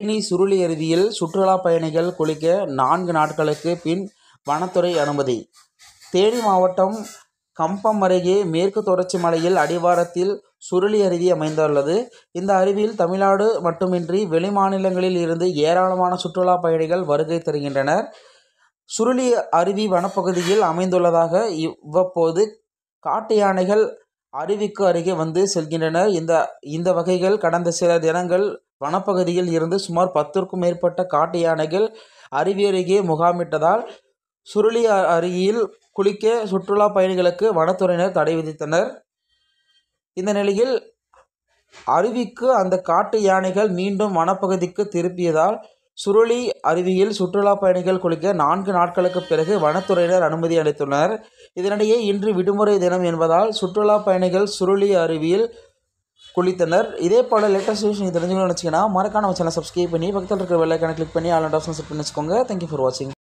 தேனி சுருளி அருவியில் சுற்றுலா பயணிகள் குளிக்க நான்கு நாட்களுக்கு பின் வனத்துறை அனுமதி தேனி மாவட்டம் கம்பம் அருகே மேற்கு தொடர்ச்சி மலையில் அடிவாரத்தில் சுருளி அருவி அமைந்துள்ளது இந்த அருவியில் தமிழ்நாடு மட்டுமின்றி வெளிமாநிலங்களில் இருந்து ஏராளமான சுற்றுலா பயணிகள் வருகை தருகின்றனர் சுருளி அருவி வனப்பகுதியில் அமைந்துள்ளதாக இவ்வப்போது காட்டு யானைகள் அருவிக்கு அருகே வந்து செல்கின்றனர் இந்த இந்த வகைகள் கடந்த சில தினங்கள் வனப்பகுதியில் இருந்து சுமார் பத்திற்கும் மேற்பட்ட காட்டு யானைகள் அருவி அருகே முகாமிட்டதால் சுருளி அ- அருவியில் குளிக்க சுற்றுலா பயணிகளுக்கு வனத்துறையினர் தடை விதித்தனர் இந்த நிலையில் அருவிக்கு அந்த காட்டு யானைகள் மீண்டும் வனப்பகுதிக்கு திருப்பியதால் சுருளி அருவியில் சுற்றுலா பயணிகள் குளிக்க நான்கு நாட்களுக்கு பிறகு வனத்துறையினர் அனுமதி அளித்துள்ளனர் இதனிடையே இன்று விடுமுறை தினம் என்பதால் சுற்றுலா பயணிகள் சுருளி அருவியில் குளித்தனர் இதே போல் லேட்டஸ்ட் விஷயம் நீங்கள் தெரிஞ்சுக்கணும்னு நினச்சிங்கன்னா மறக்காம நம்ம சேனல் சப்ஸ்கிரைப் பண்ணி பக்கத்தில் இருக்கிற வெள்ளைக்கான கிளிக் பண்ணி ஆல் ஆப்ஷன் செட் பண்ணி வச்சுக்கோங்க தேங்க்யூ ஃபார் வாட்சிங்